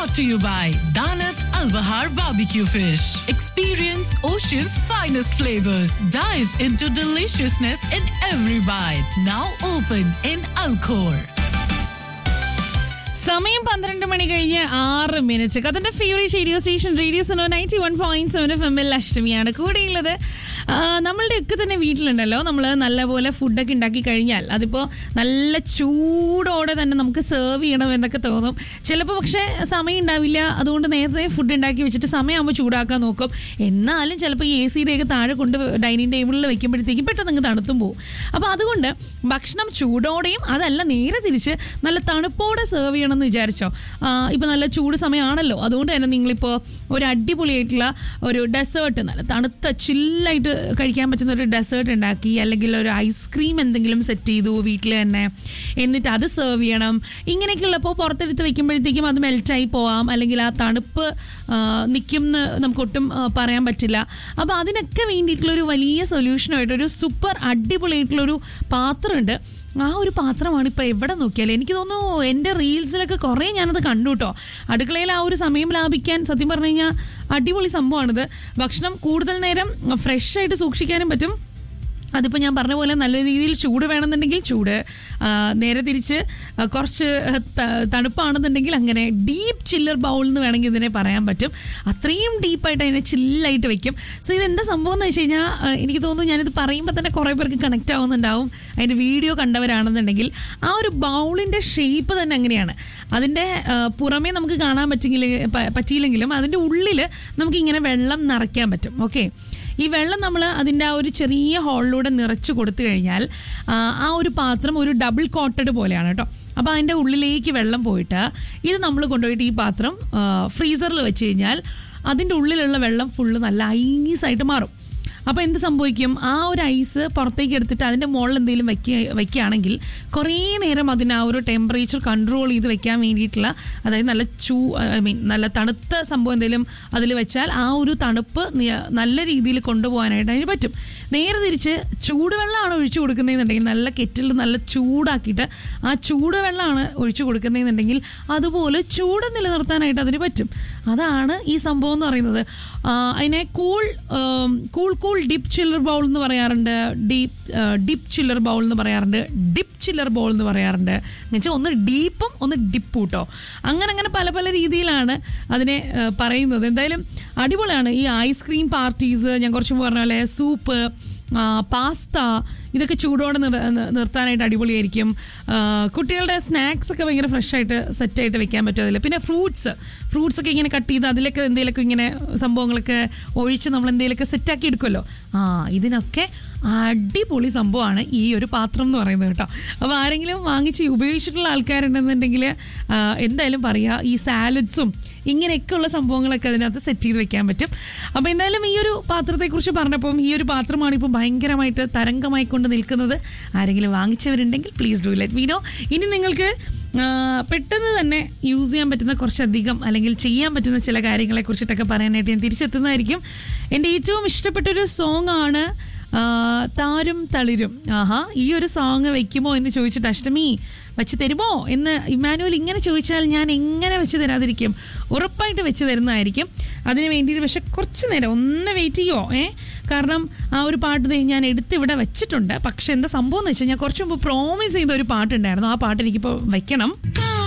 brought to you by Danat Al Bahar Barbecue Fish. Experience ocean's finest flavors. Dive into deliciousness in every bite. Now open in Alcor. സമയം പന്ത്രണ്ട് മണി കഴിഞ്ഞ് ആറ് minute കഥന്റെ favourite radio station radio സനോ ninety one point seven F എമ്മിൽ അഷ്ടമിയാണ് കൂടെയുള്ളത് ആ, നമ്മളുടെ ഒക്കെ തന്നെ വീട്ടിലുണ്ടല്ലോ നമ്മൾ നല്ലപോലെ ഫുഡൊക്കെ ഉണ്ടാക്കി കഴിഞ്ഞാൽ അതിപ്പോൾ നല്ല ചൂടോടെ തന്നെ നമുക്ക് സെർവ് ചെയ്യണം എന്നൊക്കെ തോന്നും ചിലപ്പോൾ പക്ഷേ സമയം ഉണ്ടാവില്ല അതുകൊണ്ട് നേരത്തെ ഫുഡ് ഉണ്ടാക്കി വെച്ചിട്ട് സമയമാകുമ്പോൾ ചൂടാക്കാൻ നോക്കും എന്നാലും ചിലപ്പോൾ ഈ എ സിയുടെ ഒക്കെ താഴെ കൊണ്ട് ഡൈനിങ് ടേബിളിൽ വെക്കുമ്പോഴത്തേക്കും പെട്ടെന്ന് അങ്ങ് തണുത്തും പോകും അപ്പോൾ അതുകൊണ്ട് ഭക്ഷണം ചൂടോടെയും അതല്ല നേരെ തിരിച്ച് നല്ല തണുപ്പോടെ സെർവ് ചെയ്യണമെന്ന് വിചാരിച്ചോ ഇപ്പോൾ നല്ല ചൂട് സമയമാണല്ലോ അതുകൊണ്ട് തന്നെ നിങ്ങളിപ്പോൾ ഒരു അടിപൊളിയായിട്ടുള്ള ഒരു ഡെസേർട്ട് നല്ല തണുത്ത ചില്ലായിട്ട് കഴിക്കാൻ പറ്റുന്ന ഒരു ഡെസേർട്ട് ഉണ്ടാക്കി അല്ലെങ്കിൽ ഒരു ഐസ്ക്രീം എന്തെങ്കിലും സെറ്റ് ചെയ്തു വീട്ടിൽ തന്നെ എന്നിട്ട് അത് സെർവ് ചെയ്യണം ഇങ്ങനെയൊക്കെയുള്ളപ്പോൾ പുറത്തെടുത്ത് വെക്കുമ്പോഴത്തേക്കും അത് മെൽറ്റായി പോവാം അല്ലെങ്കിൽ ആ തണുപ്പ് നിൽക്കും എന്ന് നമുക്ക് ഒട്ടും ആ, പറയാൻ പറ്റില്ല അപ്പോൾ അതിനൊക്കെ വേണ്ടിയിട്ടുള്ളൊരു വലിയ സൊല്യൂഷനായിട്ട് ഒരു സൂപ്പർ അടിപൊളിയായിട്ടുള്ളൊരു പാത്രമുണ്ട് ആ ഒരു പാത്രമാണ് ഇപ്പോൾ എവിടെ നോക്കിയാലും എനിക്ക് തോന്നുന്നു എൻ്റെ റീൽസിലൊക്കെ കുറേ ഞാനത് കണ്ടു കേട്ടോ അടുക്കളയിൽ ആ ഒരു സമയം ലാഭിക്കാൻ സത്യം പറഞ്ഞു കഴിഞ്ഞാൽ അടിപൊളി സംഭവമാണിത് ഭക്ഷണം കൂടുതൽ നേരം ഫ്രഷ് ആയിട്ട് സൂക്ഷിക്കാനും പറ്റും അതിപ്പോൾ ഞാൻ പറഞ്ഞ പോലെ നല്ല രീതിയിൽ ചൂട് വേണമെന്നുണ്ടെങ്കിൽ ചൂട് ആ, നേരെ തിരിച്ച് ആ, കുറച്ച് ത- തണുപ്പാണെന്നുണ്ടെങ്കിൽ അങ്ങനെ ഡീപ്പ് ചില്ലർ ബൗൾ എന്ന് വേണമെങ്കിൽ ഇതിനെ പറയാൻ പറ്റും അത്രയും ഡീപ്പായിട്ട് അതിനെ ചില്ലായിട്ട് വെക്കും സോ ഇതെന്താ സംഭവം എന്ന് വെച്ച് കഴിഞ്ഞാൽ ആ, എനിക്ക് തോന്നുന്നു ഞാനിത് പറയുമ്പോൾ തന്നെ കുറേ പേർക്ക് കണക്റ്റ് ആവുന്നുണ്ടാവും അതിൻ്റെ വീഡിയോ കണ്ടവരാണെന്നുണ്ടെങ്കിൽ ആ ഒരു ബൗളിൻ്റെ ഷേപ്പ് തന്നെ അങ്ങനെയാണ് അതിൻ്റെ ആ, പുറമേ നമുക്ക് കാണാൻ പറ്റെങ്കിൽ പ- പറ്റിയില്ലെങ്കിലും അതിൻ്റെ ഉള്ളിൽ നമുക്കിങ്ങനെ വെള്ളം നിറയ്ക്കാൻ പറ്റും ഓക്കെ ഈ വെള്ളം നമ്മൾ അതിൻ്റെ ആ ഒരു ചെറിയ ഹോളിലൂടെ നിറച്ച് കൊടുത്തു കഴിഞ്ഞാൽ ആ, ആ ഒരു പാത്രം ഒരു ഡബിൾ കോട്ടഡ് പോലെയാണ് കേട്ടോ അപ്പോൾ അതിൻ്റെ ഉള്ളിലേക്ക് വെള്ളം പോയിട്ട് ഇത് നമ്മൾ കൊണ്ടുപോയിട്ട് ഈ പാത്രം ഫ്രീസറിൽ വെച്ച് കഴിഞ്ഞാൽ അതിൻ്റെ ഉള്ളിലുള്ള വെള്ളം ഫുള്ള് നല്ല ഐസായിട്ട് മാറും അപ്പോൾ എന്ത് സംഭവിക്കും ആ ഒരു ഐസ് പുറത്തേക്ക് എടുത്തിട്ട് അതിൻ്റെ മുകളിൽ എന്തെങ്കിലും വെക്കുക വെക്കുകയാണെങ്കിൽ കുറേ നേരം അതിന് ആ ഒരു ടെമ്പറേച്ചർ കൺട്രോൾ ചെയ്ത് വെക്കാൻ വേണ്ടിയിട്ടുള്ള അതായത് നല്ല ചൂ ഐ മീൻ നല്ല തണുത്ത സംഭവം എന്തെങ്കിലും അതിൽ വെച്ചാൽ ആ ഒരു തണുപ്പ് നി- നല്ല രീതിയിൽ കൊണ്ടുപോകാനായിട്ട് അതിന് പറ്റും നേരെ തിരിച്ച് ചൂടുവെള്ളമാണ് ഒഴിച്ചു കൊടുക്കുന്നതെന്നുണ്ടെങ്കിൽ നല്ല കെറ്റിൽ നല്ല ചൂടാക്കിയിട്ട് ആ ചൂടുവെള്ളമാണ് ഒഴിച്ചു കൊടുക്കുന്നതെന്നുണ്ടെങ്കിൽ അതുപോലെ ചൂട് നിലനിർത്താനായിട്ട് അതിന് പറ്റും അതാണ് ഈ സംഭവം എന്ന് പറയുന്നത് ആ, അതിനെ cool cool cool dip chiller bowl എന്ന് പറയാറുണ്ട് ഡീപ്പ് ഡിപ്പ് ചില്ലർ ബൗൾ എന്ന് പറയാറുണ്ട് ഡിപ്പ് ചില്ലർ ബൗൾ എന്ന് പറയാറുണ്ട് എന്നുവെച്ചാൽ ഒന്ന് ഡീപ്പും ഒന്ന് ഡിപ്പും കേട്ടോ അങ്ങനെ അങ്ങനെ പല പല രീതിയിലാണ് അതിനെ ആ, പറയുന്നത് എന്തായാലും അടിപൊളിയാണ് ഈ ഐസ്ക്രീം പാർട്ടീസ് ഞാൻ കുറച്ച് മുമ്പ് പറഞ്ഞ പോലെ സൂപ്പ് പാസ്ത ഇതൊക്കെ ചൂടോടെ നിർ നി- നിർത്താനായിട്ട് അടിപൊളിയായിരിക്കും ആ, കുട്ടികളുടെ സ്നാക്സ് ഒക്കെ ഭയങ്കര ഫ്രഷ് ആയിട്ട് സെറ്റായിട്ട് വെക്കാൻ പറ്റും അതിൽ പിന്നെ ഫ്രൂട്ട്സ് ഫ്രൂട്ട്സ് ഒക്കെ ഇങ്ങനെ കട്ട് ചെയ്ത് അതിലൊക്കെ എന്തെങ്കിലുമൊക്കെ ഇങ്ങനെ സംഭവങ്ങളൊക്കെ ഒഴിച്ച് നമ്മൾ എന്തെങ്കിലുമൊക്കെ സെറ്റാക്കി എടുക്കുമല്ലോ ആ ഇതിനൊക്കെ അടിപൊളി സംഭവമാണ് ഈ ഒരു പാത്രം എന്ന് പറയുന്നത് കേട്ടോ അപ്പോൾ ആരെങ്കിലും വാങ്ങിച്ച് ഉപയോഗിച്ചിട്ടുള്ള ആൾക്കാരുണ്ടെന്നുണ്ടെങ്കിൽ ആ, എന്തായാലും പറയുക ഈ സാലഡ്സും ഇങ്ങനെയൊക്കെയുള്ള സംഭവങ്ങളൊക്കെ അതിനകത്ത് സെറ്റ് ചെയ്ത് വെക്കാൻ പറ്റും അപ്പോൾ എന്തായാലും ഈ ഒരു പാത്രത്തെക്കുറിച്ച് പറഞ്ഞപ്പം ഈ ഒരു പാത്രമാണ് ഇപ്പോൾ ഭയങ്കരമായിട്ട് തരംഗമായി കൊണ്ട് നിൽക്കുന്നത് ആരെങ്കിലും വാങ്ങിച്ചവരുണ്ടെങ്കിൽ പ്ലീസ് ഡു ലെറ്റ് മീനോ ഇനി നിങ്ങൾക്ക് ആ, പെട്ടെന്ന് തന്നെ യൂസ് ചെയ്യാൻ പറ്റുന്ന കുറച്ചധികം അല്ലെങ്കിൽ ചെയ്യാൻ പറ്റുന്ന ചില കാര്യങ്ങളെ കുറിച്ചിട്ടൊക്കെ പറയാനായിട്ട് ഞാൻ തിരിച്ചെത്തുന്നതായിരിക്കും എൻ്റെ ഏറ്റവും ഇഷ്ടപ്പെട്ടൊരു സോങ് ആണ് ആ, താരും തളിരും ആഹാ ഈ ഒരു സോങ് വെക്കുമോ എന്ന് ചോദിച്ചിട്ട് അഷ്ടമി വെച്ച് തരുമോ എന്ന് ഇമാനുവൽ ഇങ്ങനെ ചോദിച്ചാൽ ഞാൻ എങ്ങനെ വെച്ച് തരാതിരിക്കും ഉറപ്പായിട്ട് വെച്ച് തരുന്നതായിരിക്കും അതിന് വേണ്ടിയിട്ട് പക്ഷെ കുറച്ച് നേരം ഒന്ന് വെയിറ്റ് ചെയ്യോ ഏ കാരണം ആ ഒരു പാട്ട് ദേ ഞാൻ എടുത്ത് ഇവിടെ വെച്ചിട്ടുണ്ട് പക്ഷെ എന്താ സംഭവം എന്ന് വെച്ചാൽ ഞാൻ കുറച്ച് മുമ്പ് പ്രോമിസ് ചെയ്ത ഒരു പാട്ടുണ്ടായിരുന്നു ആ പാട്ട് എനിക്കിപ്പോൾ വെക്കണം കാ